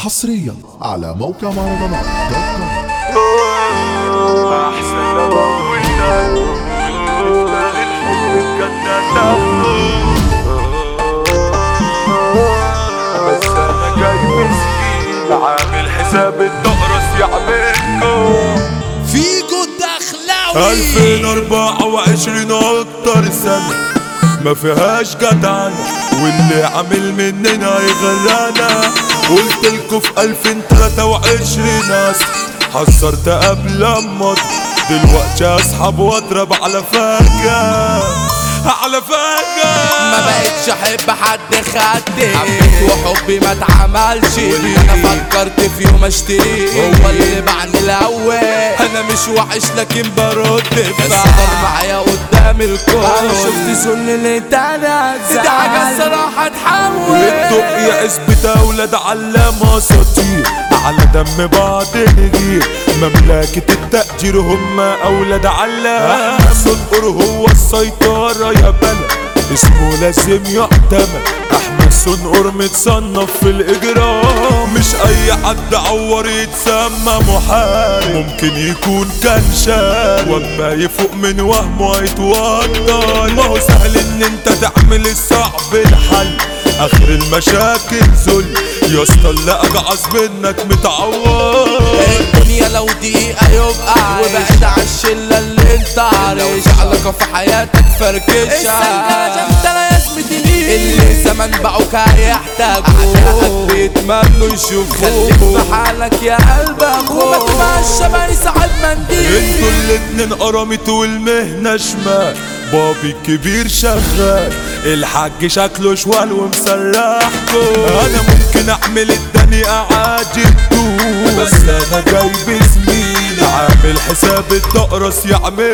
حصريا على موقع مهرجانات دوت كوم احسن لو قلنا الحب كان بس انا جاي مسكين عامل حساب الدقرس يعملكم فيجو الدخلاوي 2024 اكتر سنة ما فيهاش جدعان واللي عامل مننا يغرانا قلت لكم في 2023 اصل حذرت قبل اما دلوقتي اصحاب واضرب على فجأة على فجأة ما بقتش احب حد خدني حبيت وحبي ما اتعملش واللي انا فكرت في يوم اشتريه هو اللي باعني الاول انا مش وحش لكن برد بفعل معايا قدام الكل انا شفت سن اللي انت انا دي حاجه الصراحه تحول والدق يا عزبة أولاد علامة اساطير على دم بعض نجير مملكة التقدير هم أولاد علامة صنقر هو السيطرة يا بلد اسمه لازم يعتمد احمد صنقر متصنف في الاجرام مش اي حد عور يتسمى محارب ممكن يكون كان شاب واما يفوق من وهمه هيتوتر ما هو سهل ان انت تعمل الصعب الحل اخر المشاكل ذل يا اسطى اللي اجعص منك متعور الدنيا لو دقيقة يبقى وبعد عن الشلة اللي انت عارف لو علاقة في حياتك فركشة السنجرة انت يا اسمتي ليه اللي زمان باعوك هيحتاجوك اعدائك بيتمنوا يشوفوك خليك في حالك يا قلب اخوك وما تبقاش شبه يسعد منديل انتوا الاتنين قرمت والمهنة شمال بابي الكبير شغال الحاج شكله شوال ومسرحكم انا ممكن اعمل الدنيا عادي تدوس بس انا جايب زميلي عامل حساب الدقرس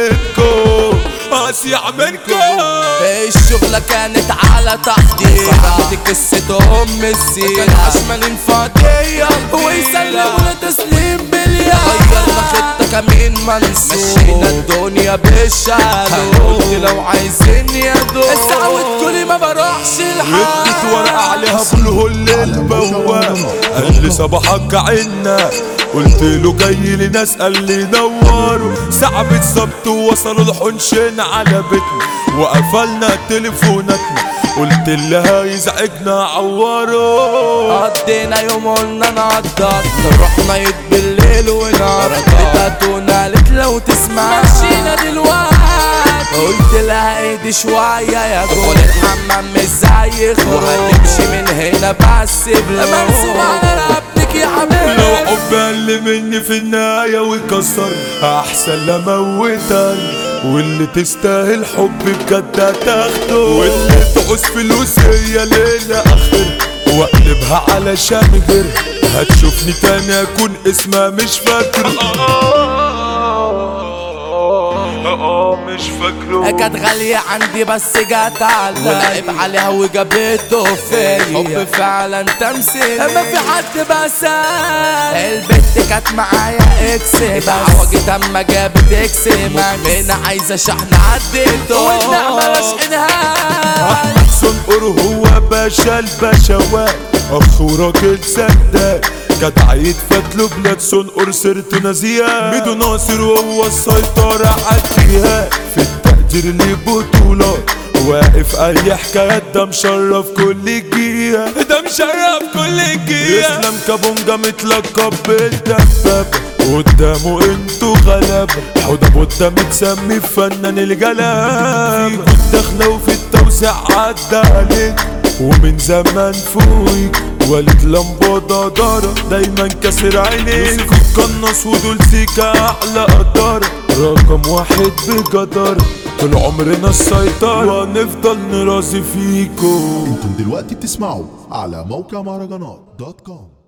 يعملكم قاس يعملكم الشغلة كانت على تحضير صاحبتي قصة أم السيرة كان عشمان فاضية ويسلمونا تسليم باليد غيرنا خطة كمين منصور مشينا الدنيا بالشهادة قلت لو عايزين يا دول السعوة كلي ما بروحش اديت ورقة الحال عليها بالهول للبواب قال لي صباحك عنا قلت له جاي لناس قال لي نوروا ساعة بالظبط ووصلوا الحنشين على بيتنا وقفلنا تليفوناتنا قلت اللي هيزعجنا عوروا قضينا يوم قلنا نقضط رحنا يد بالليل ونار بتاتونا قالت لو تسمع مشينا دلوقتي قلت لها ايدي شوية يا دول الحمام مش زي خروج وهتمشي من هنا بس بلو منسوب على رقبتك يا حبيبي لو حب اللي مني في النهاية ويكسر أحسن لا موتك واللي تستاهل حب بجد هتاخده واللي تعوز فلوس هي ليلة آخر واقلبها علشان غير هتشوفني تاني اكون اسمها مش فاكر مش فاكره كانت غالية عندي بس جات على ولعب عليها وجابته فيا حب فعلا تمثيل ما في حد بس البت كانت معايا اكس اتعوجت اما جابت اكس مدمنة عايزة شحن عديته والنعمة رشحنها احمد صنقر هو باشا البشوات اخو راجل سداد جدع يتفات له بلاد صنقر سيرته نزيهة ميدو ناصر وهو السيطرة عالجهاد في التقدير ليه بطولات واقف اي حكايات ده مشرف كل جهة ده مشرف كل جهة اسلام كابونجا متلقب بالدبابة قدامه انتوا غلابة حوض بودا متسمي فنان الجلابة فيكوا الدخلة وفي التوزيع عدى عليك ومن زمان فوقك والد لمبة دارة دايما كسر عينيك قنص ودول سيكا اعلى قدارة رقم واحد بجدارة طول عمرنا السيطرة ونفضل نرازي فيكو انتم دلوقتي بتسمعوا على موقع مهرجانات دوت كوم